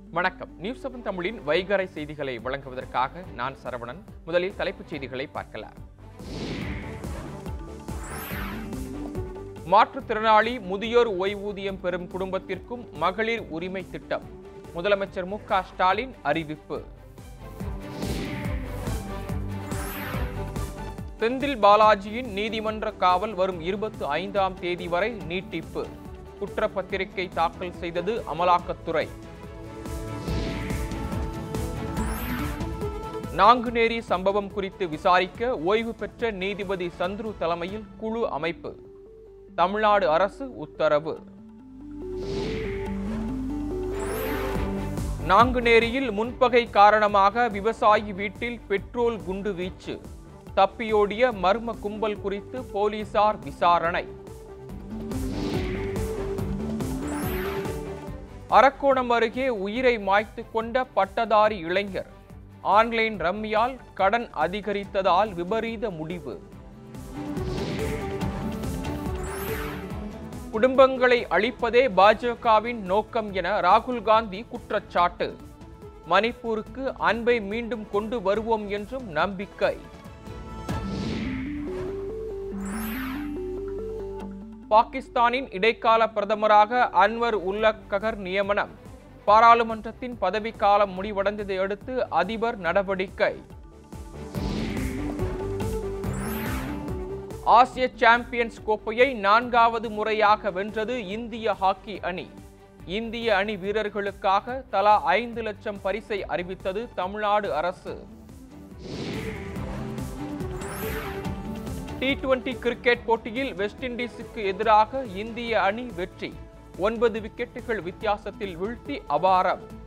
வணக்கம் news seven தமிழின் வைகரை செய்திகளை வழங்குவதற்காக நான் சரவணன் முதலில் தலைப்புச் செய்திகளை பார்க்கலாம் மாற்றுத்திறனாளி முதியோர் ஓய்வூதியம் பெறும் குடும்பத்திற்கும் மகளிர் உரிமை திட்டம் முதலமைச்சர் மு க ஸ்டாலின் அறிவிப்பு செந்தில் பாலாஜியின் நீதிமன்ற காவல் வரும் இருபத்தி ஐந்தாம் தேதி வரை நீட்டிப்பு குற்றப்பத்திரிகை தாக்கல் செய்தது அமலாக்கத்துறை நாங்குநேரி சம்பவம் குறித்து விசாரிக்க ஓய்வு பெற்ற நீதிபதி சந்துரு தலைமையில் குழு அமைப்பு தமிழ்நாடு அரசு உத்தரவு நாங்குநேரியில் முன்பகை காரணமாக விவசாயி வீட்டில் பெட்ரோல் குண்டு வீச்சு தப்பியோடிய மர்ம கும்பல் குறித்து போலீசார் விசாரணை அரக்கோணம் அருகே உயிரை மாய்த்து கொண்ட பட்டதாரி இளைஞர் ஆன்லைன் ரம்மியால் கடன் அதிகரித்ததால் விபரீத முடிவு குடும்பங்களை அழிப்பதே பாஜகவின் நோக்கம் என ராகுல் காந்தி குற்றச்சாட்டு மணிப்பூருக்கு அன்பை மீண்டும் கொண்டு வருவோம் என்றும் நம்பிக்கை பாகிஸ்தானின் இடைக்கால பிரதமராக அன்வர் உல்லக் ககர் நியமனம் பாராளுமன்றத்தின் பதவிக்காலம் முடிவடைந்ததை அடுத்து அதிபர் நடவடிக்கை ஆசிய சாம்பியன்ஸ் கோப்பையை நான்காவது முறையாக வென்றது இந்திய ஹாக்கி அணி இந்திய அணி வீரர்களுக்காக தலா ஐந்து லட்சம் பரிசை அறிவித்தது தமிழ்நாடு அரசு டி டுவெண்டி கிரிக்கெட் போட்டியில் வெஸ்ட் இண்டீஸுக்கு எதிராக இந்திய அணி வெற்றி ஒன்பது விக்கெட்டுகள் வித்தியாசத்தில் வீழ்த்தி அபாரம்